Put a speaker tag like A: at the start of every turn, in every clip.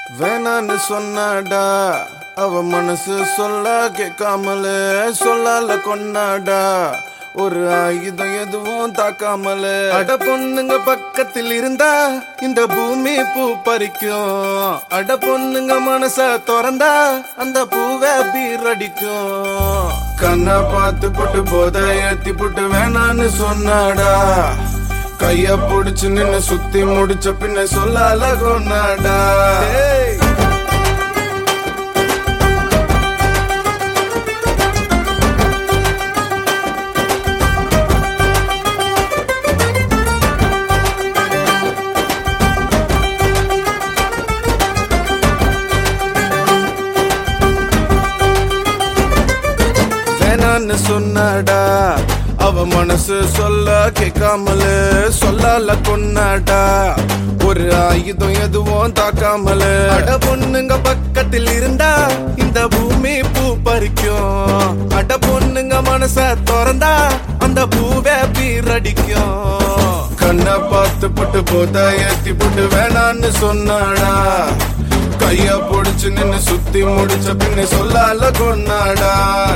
A: வேணான்னு சொன்னாடா அவ மனசு சொல்ல கேட்காமலே சொல்லால கொண்டாடா ஒரு ஆயுதம் எதுவும் தாக்காமல அட பொண்ணுங்க பக்கத்தில் இருந்தா இந்த பூமி பூ பறிக்கும் அட பொண்ணுங்க மனச திறந்தா அந்த பூவை பீரடிக்கும் கண்ணை பார்த்து போட்டு போத ஏத்தி போட்டு வேணான்னு சொன்னாடா கைய புடிச்சு நின்னு சுத்தி முடிச்ச பின்ன சொல்லால கொண்டாடா ஏய். வேணான்னு சொன்னாடா அவ மனசு சொல்ல கேட்காமல சொல்லால கொன்னாடா ஒரு ஆயுதம் எதுவும் தாக்காமல அட பொண்ணுங்க பக்கத்தில் இருந்தா இந்த பூமி பூ பறிக்கும் அட பொண்ணுங்க மனச திறந்தா அந்த பூவே பீரடிக்கும் கண்ணை பார்த்து புட்டு போத ஏத்தி புட்டு வேணான்னு சொன்னாடா கைய புடிச்சு நின்னு சுத்தி முடிச்ச பின்ன சொல்லால கொண்டாடா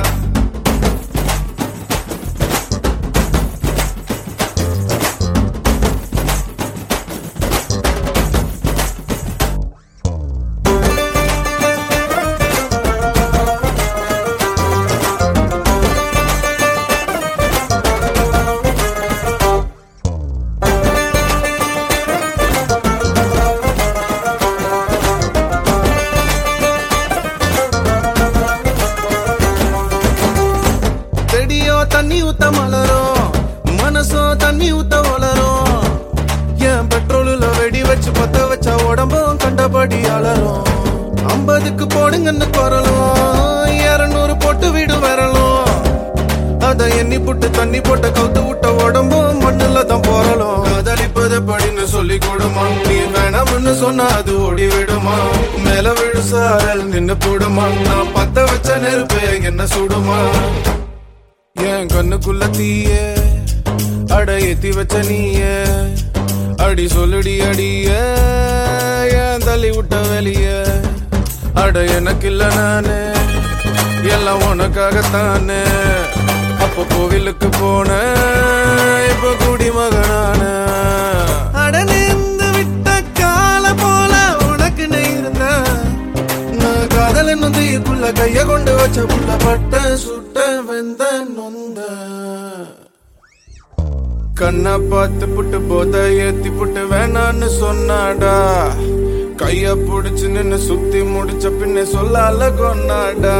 A: செடியோ தண்ணி ஊத்த மலரும் மனசோ தண்ணி ஊத்த வளரும் என் பெட்ரோலுல வெடி வச்சு பத்த வச்ச உடம்பும் கண்டபடி அலரும் ஐம்பதுக்கு போடுங்கன்னு குரலும் இருநூறு போட்டு வீடு வரலும் அத எண்ணி புட்டு தண்ணி போட்ட கவுத்து விட்ட உடம்பும் மண்ணுல தான் போறலும் காதலிப்பது படின்னு சொல்லி கொடுமா நீ வேணாம்னு சொன்னா அது ஓடி விடுமா மேல விழு சாரல் நின்னு போடுமா நான் பத்த வச்ச நெருப்பு என்ன சுடுமா என் கண்ணுக்குள்ள தீய அட ஏத்தி வச்ச நீய அடி சொல்லுடி அடிய ஏன் தள்ளி விட்ட வெளிய அட எனக்கு இல்ல நானு எல்லாம் உனக்காகத்தானே அப்போ கோவிலுக்கு போன இப்ப குடிமகனான அட நேர்ந்து விட்ட கால போல உனக்கு இருந்த நான் காதல் என்னும் தீக்குள்ள கைய கொண்டு வச்ச புள்ள பட்ட சுட்ட வெந்த நொந்த கண்ணை பார்த்து புட்டு போத ஏத்தி புட்டு வேணான்னு சொன்னாடா கைய புடிச்சு நின்னு சுத்தி முடிச்ச பின்ன சொல்லால கொண்டாடா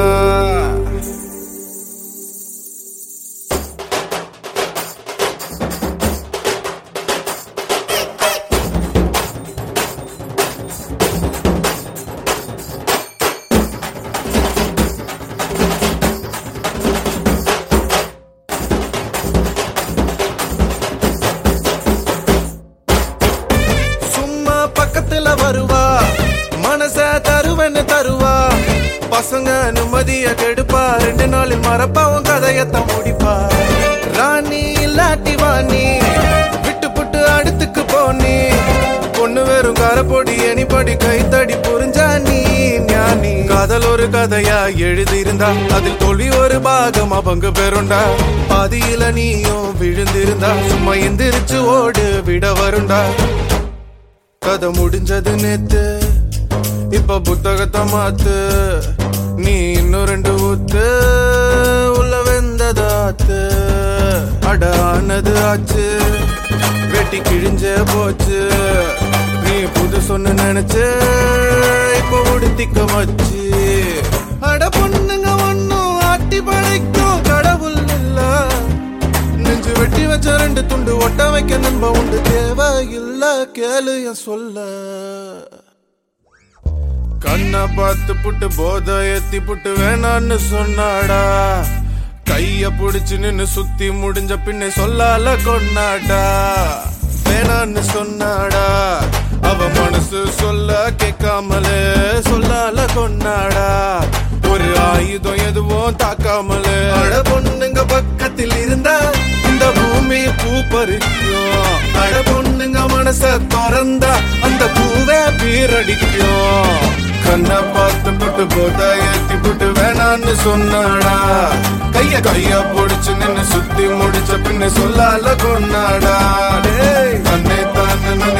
A: சும்மா பக்கத்துல வருவா மனச தருவன்னு தருவா பசங்க நிம்மதிய கெடுப்பா ரெண்டு நாளில் மறப்பாவும் கதையத்தான் முடிப்பா ராணி இல்லாட்டி வாணி விட்டு புட்டு அடுத்துக்கு போனி பொண்ணு வெறும் காரப்பொடி எனிபடி கைத்தடி புரிஞ்சா நீ ஞானி காதல் ஒரு கதையா எழுதியிருந்தா அதில் தோல்வி ஒரு பாகமா பங்கு பெறுண்டா பாதியில நீயும் விழுந்திருந்தா சும்மா எந்திரிச்சு ஓடு விட வருண்டா கதை முடிஞ்சது நேத்து இப்ப புத்தகத்தை மாத்து நீ இன்னும் ரெண்டு ஊத்து உள்ள வெந்ததாத்து அட ஆனது ஆச்சு வெட்டி கிழிஞ்சே போச்சு நீ புது சொன்னு நினைச்சு இப்ப உடுத்திக்க வச்சு அட பொண்ணுங்க ஒன்னும் ஆட்டி படைக்கும் கடவுள் இல்ல நெஞ்சு வெட்டி வச்ச ரெண்டு துண்டு ஒட்ட வைக்க நம்ப உண்டு தேவை இல்ல கேளு என் சொல்ல கண்ணை பார்த்து புட்டு போத ஏத்தி புட்டு வேணான்னு சொன்னாடா கைய புடிச்சு நின்னு சுத்தி முடிஞ்ச பின்ன சொல்லால கொண்டாடா வேணான்னு சொன்னாடா அவ மனசு சொல்ல கேட்காமலே சொல்லால கொண்டாடா ஒரு ஆயுதம் எதுவும் தாக்காமலே அட பொண்ணுங்க பக்கத்தில் இருந்தா இந்த இந்த பூமி பூ பறிக்கும் அட பொண்ணுங்க மனச திறந்தா அந்த பூவே பீரடிக்கும் கண்ணை பார்த்து புட்டு போட்டா ஏத்தி புட்டு வேணான்னு சொன்னாடா கைய கைய பொடிச்சு நின்னு சுத்தி முடிச்ச பின்ன சொல்லால கொண்டாடா டேய், தன்னை தானே